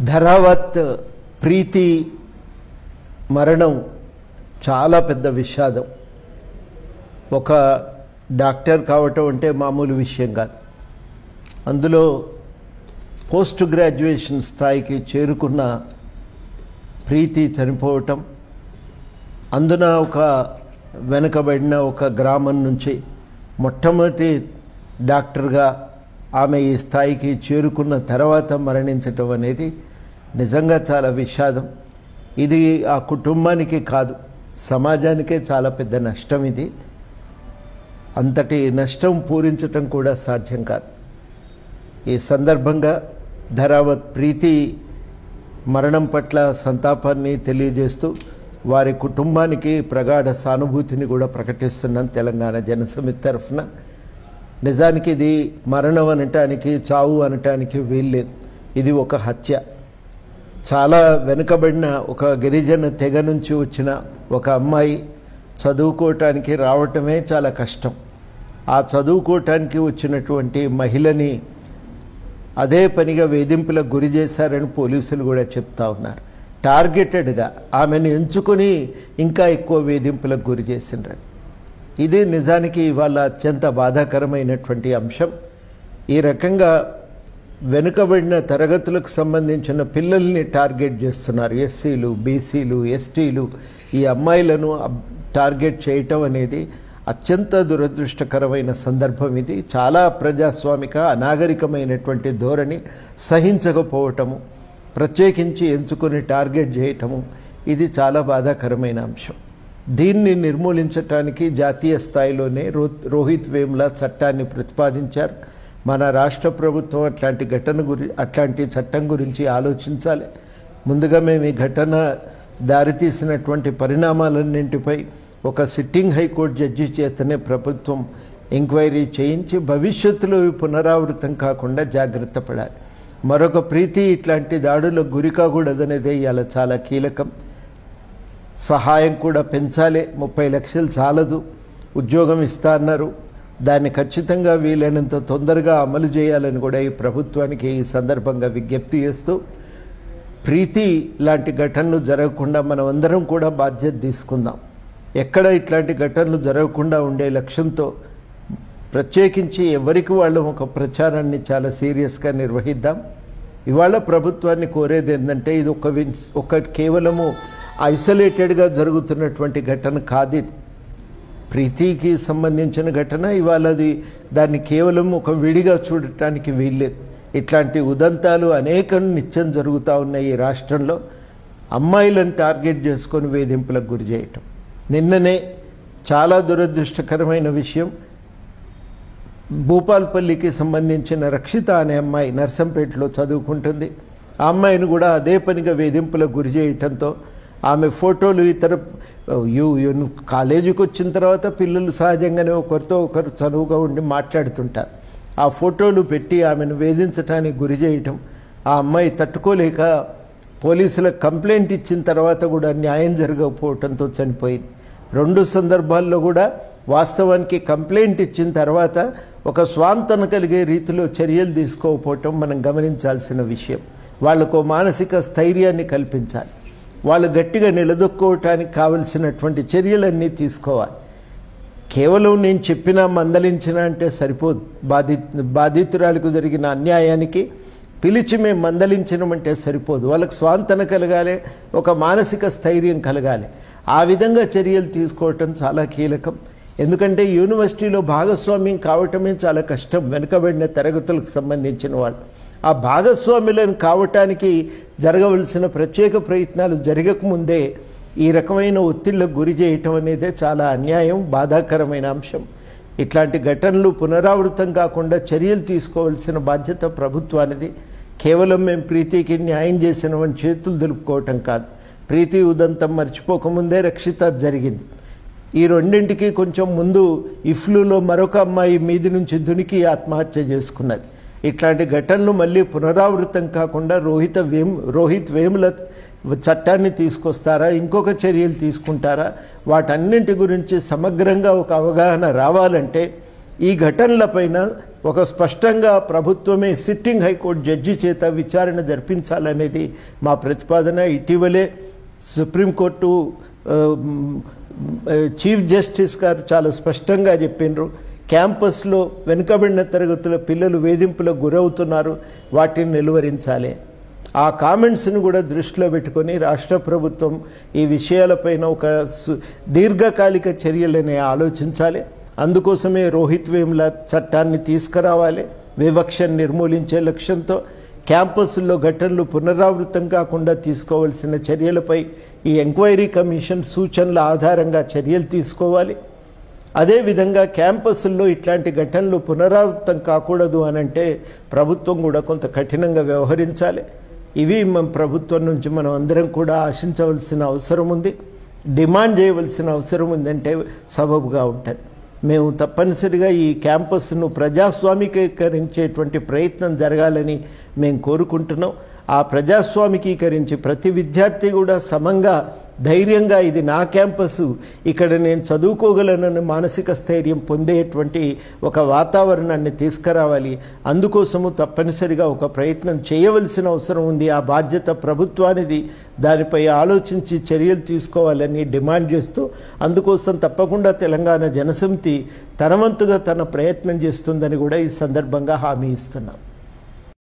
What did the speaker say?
ధరావత్ ప్రీతి మరణం చాలా పెద్ద విషాదం ఒక డాక్టర్ కావటం అంటే మామూలు విషయం కాదు అందులో పోస్ట్ గ్రాడ్యుయేషన్ స్థాయికి చేరుకున్న ప్రీతి చనిపోవటం అందున ఒక వెనుకబడిన ఒక గ్రామం నుంచి మొట్టమొదటి డాక్టర్గా ఆమె ఈ స్థాయికి చేరుకున్న తర్వాత మరణించటం అనేది నిజంగా చాలా విషాదం ఇది ఆ కుటుంబానికి కాదు సమాజానికే చాలా పెద్ద నష్టం ఇది అంతటి నష్టం పూరించటం కూడా సాధ్యం కాదు ఈ సందర్భంగా ధరావత్ ప్రీతి మరణం పట్ల సంతాపాన్ని తెలియజేస్తూ వారి కుటుంబానికి ప్రగాఢ సానుభూతిని కూడా ప్రకటిస్తున్నాం తెలంగాణ జనసమితి తరఫున నిజానికి ఇది మరణం అనటానికి చావు అనటానికి వీల్లేదు ఇది ఒక హత్య చాలా వెనుకబడిన ఒక గిరిజన తెగ నుంచి వచ్చిన ఒక అమ్మాయి చదువుకోవటానికి రావటమే చాలా కష్టం ఆ చదువుకోవటానికి వచ్చినటువంటి మహిళని అదే పనిగా వేధింపులకు గురి చేశారని పోలీసులు కూడా చెప్తా ఉన్నారు టార్గెటెడ్గా ఆమెను ఎంచుకొని ఇంకా ఎక్కువ వేధింపులకు గురి చేసిండ్రు ఇది నిజానికి ఇవాళ అత్యంత బాధాకరమైనటువంటి అంశం ఈ రకంగా వెనుకబడిన తరగతులకు సంబంధించిన పిల్లల్ని టార్గెట్ చేస్తున్నారు ఎస్సీలు బీసీలు ఎస్టీలు ఈ అమ్మాయిలను అబ్- టార్గెట్ చేయటం అనేది అత్యంత దురదృష్టకరమైన సందర్భం ఇది చాలా ప్రజాస్వామిక అనాగరికమైనటువంటి ధోరణి సహించకపోవటము ప్రత్యేకించి ఎంచుకొని టార్గెట్ చేయటము ఇది చాలా బాధాకరమైన అంశం దీన్ని నిర్మూలించటానికి జాతీయ స్థాయిలోనే రో రోహిత్ వేముల చట్టాన్ని ప్రతిపాదించారు మన రాష్ట్ర ప్రభుత్వం అట్లాంటి ఘటన గురి అట్లాంటి చట్టం గురించి ఆలోచించాలి ముందుగా మేము ఈ ఘటన దారితీసినటువంటి పరిణామాలన్నింటిపై ఒక సిట్టింగ్ హైకోర్టు జడ్జి చేతనే ప్రభుత్వం ఎంక్వైరీ చేయించి భవిష్యత్తులో ఇవి పునరావృతం కాకుండా జాగ్రత్త పడాలి మరొక ప్రీతి ఇట్లాంటి దాడులకు గురి కాకూడదనేదే ఇవాళ చాలా కీలకం సహాయం కూడా పెంచాలి ముప్పై లక్షలు చాలదు ఉద్యోగం ఇస్తా అన్నారు దాన్ని ఖచ్చితంగా వీలైనంత తొందరగా అమలు చేయాలని కూడా ఈ ప్రభుత్వానికి ఈ సందర్భంగా విజ్ఞప్తి చేస్తూ ప్రీతి లాంటి ఘటనలు జరగకుండా మనం అందరం కూడా బాధ్యత తీసుకుందాం ఎక్కడ ఇట్లాంటి ఘటనలు జరగకుండా ఉండే లక్ష్యంతో ప్రత్యేకించి ఎవరికి వాళ్ళు ఒక ప్రచారాన్ని చాలా సీరియస్గా నిర్వహిద్దాం ఇవాళ ప్రభుత్వాన్ని కోరేది ఏంటంటే ఇది ఒక విన్స్ ఒక కేవలము ఐసోలేటెడ్గా జరుగుతున్నటువంటి ఘటన కాదు ఇది ప్రీతికి సంబంధించిన ఘటన ఇవాళ అది దాన్ని కేవలం ఒక విడిగా చూడటానికి వీల్లేదు ఇట్లాంటి ఉదంతాలు అనేకం నిత్యం జరుగుతూ ఉన్నాయి ఈ రాష్ట్రంలో అమ్మాయిలను టార్గెట్ చేసుకొని వేధింపులకు గురి చేయటం నిన్ననే చాలా దురదృష్టకరమైన విషయం భూపాల్పల్లికి సంబంధించిన రక్షిత అనే అమ్మాయి నర్సంపేటలో చదువుకుంటుంది ఆ అమ్మాయిని కూడా అదే పనిగా వేధింపులకు గురి చేయటంతో ఆమె ఫోటోలు ఇతర యు యు- కాలేజీకి వచ్చిన తర్వాత పిల్లలు సహజంగానే ఒకరితో ఒకరు చనువుగా ఉండి మాట్లాడుతుంటారు ఆ ఫోటోలు పెట్టి ఆమెను వేధించడానికి గురి చేయటం ఆ అమ్మాయి తట్టుకోలేక పోలీసులకు కంప్లైంట్ ఇచ్చిన తర్వాత కూడా న్యాయం జరగకపోవడంతో చనిపోయింది రెండు సందర్భాల్లో కూడా వాస్తవానికి కంప్లైంట్ ఇచ్చిన తర్వాత ఒక స్వాంతన కలిగే రీతిలో చర్యలు తీసుకోకపోవటం మనం గమనించాల్సిన విషయం వాళ్ళకు మానసిక స్థైర్యాన్ని కల్పించాలి వాళ్ళు గట్టిగా నిలదొక్కోవటానికి కావలసినటువంటి చర్యలన్నీ తీసుకోవాలి కేవలం నేను చెప్పినా మందలించిన అంటే సరిపోదు బాధి బాధితురాలకు జరిగిన అన్యాయానికి పిలిచి మేము మందలించడమంటే సరిపోదు వాళ్ళకి స్వాంతన కలగాలి ఒక మానసిక స్థైర్యం కలగాలి ఆ విధంగా చర్యలు తీసుకోవటం చాలా కీలకం ఎందుకంటే యూనివర్సిటీలో భాగస్వామ్యం కావటమే చాలా కష్టం వెనుకబడిన తరగతులకు సంబంధించిన వాళ్ళు ఆ భాగస్వాములను కావటానికి జరగవలసిన ప్రత్యేక ప్రయత్నాలు జరగకముందే ఈ రకమైన ఒత్తిళ్లకు గురి చేయటం అనేదే చాలా అన్యాయం బాధాకరమైన అంశం ఇట్లాంటి ఘటనలు పునరావృతం కాకుండా చర్యలు తీసుకోవాల్సిన బాధ్యత ప్రభుత్వానిది కేవలం మేము ప్రీతికి న్యాయం చేసినవని చేతులు దులుపుకోవటం కాదు ప్రీతి ఉదంతం మర్చిపోకముందే రక్షిత జరిగింది ఈ రెండింటికి కొంచెం ముందు ఇఫ్లూలో మరొక అమ్మాయి మీది నుంచి దునికి ఆత్మహత్య చేసుకున్నది ఇట్లాంటి ఘటనలు మళ్ళీ పునరావృతం కాకుండా రోహిత వేమ్ రోహిత్ వేముల చట్టాన్ని తీసుకొస్తారా ఇంకొక చర్యలు తీసుకుంటారా వాటన్నింటి గురించి సమగ్రంగా ఒక అవగాహన రావాలంటే ఈ ఘటనలపైన ఒక స్పష్టంగా ప్రభుత్వమే సిట్టింగ్ హైకోర్టు జడ్జి చేత విచారణ జరిపించాలనేది మా ప్రతిపాదన ఇటీవలే సుప్రీంకోర్టు ఆ, మ్, ఆ, చీఫ్ జస్టిస్ గారు చాలా స్పష్టంగా చెప్పిండ్రు క్యాంపస్లో వెనుకబడిన తరగతుల పిల్లలు వేధింపులకు గురవుతున్నారు వాటిని నిలువరించాలి ఆ కామెంట్స్ని కూడా దృష్టిలో పెట్టుకొని రాష్ట్ర ప్రభుత్వం ఈ విషయాలపైన ఒక సు- దీర్ఘకాలిక చర్యలని ఆలోచించాలి అందుకోసమే రోహిత్ వేముల చట్టాన్ని తీసుకురావాలి వివక్షను నిర్మూలించే లక్ష్యంతో క్యాంపస్ల్లో ఘటనలు పునరావృతం కాకుండా తీసుకోవాల్సిన చర్యలపై ఈ ఎంక్వైరీ కమిషన్ సూచనల ఆధారంగా చర్యలు తీసుకోవాలి అదేవిధంగా క్యాంపస్ల్లో ఇట్లాంటి ఘటనలు పునరావృతం కాకూడదు అని అంటే ప్రభుత్వం కూడా కొంత కఠినంగా వ్యవహరించాలి ఇవి మన ప్రభుత్వం నుంచి మనం అందరం కూడా ఆశించవలసిన అవసరం ఉంది డిమాండ్ చేయవలసిన అవసరం ఉందంటే సబబుగా ఉంటుంది మేము తప్పనిసరిగా ఈ క్యాంపస్ను ప్రజాస్వామికీకరించేటువంటి ప్రయత్నం జరగాలని మేము కోరుకుంటున్నాం ఆ ప్రజాస్వామికీకరించి ప్రతి విద్యార్థి కూడా సమంగా ధైర్యంగా ఇది నా క్యాంపస్ ఇక్కడ నేను చదువుకోగలనని మానసిక స్థైర్యం పొందేటువంటి ఒక వాతావరణాన్ని తీసుకురావాలి అందుకోసము తప్పనిసరిగా ఒక ప్రయత్నం చేయవలసిన అవసరం ఉంది ఆ బాధ్యత ప్రభుత్వానిది దానిపై ఆలోచించి చర్యలు తీసుకోవాలని డిమాండ్ చేస్తూ అందుకోసం తప్పకుండా తెలంగాణ జనసమితి తన వంతుగా తన ప్రయత్నం చేస్తుందని కూడా ఈ సందర్భంగా హామీ ఇస్తున్నాం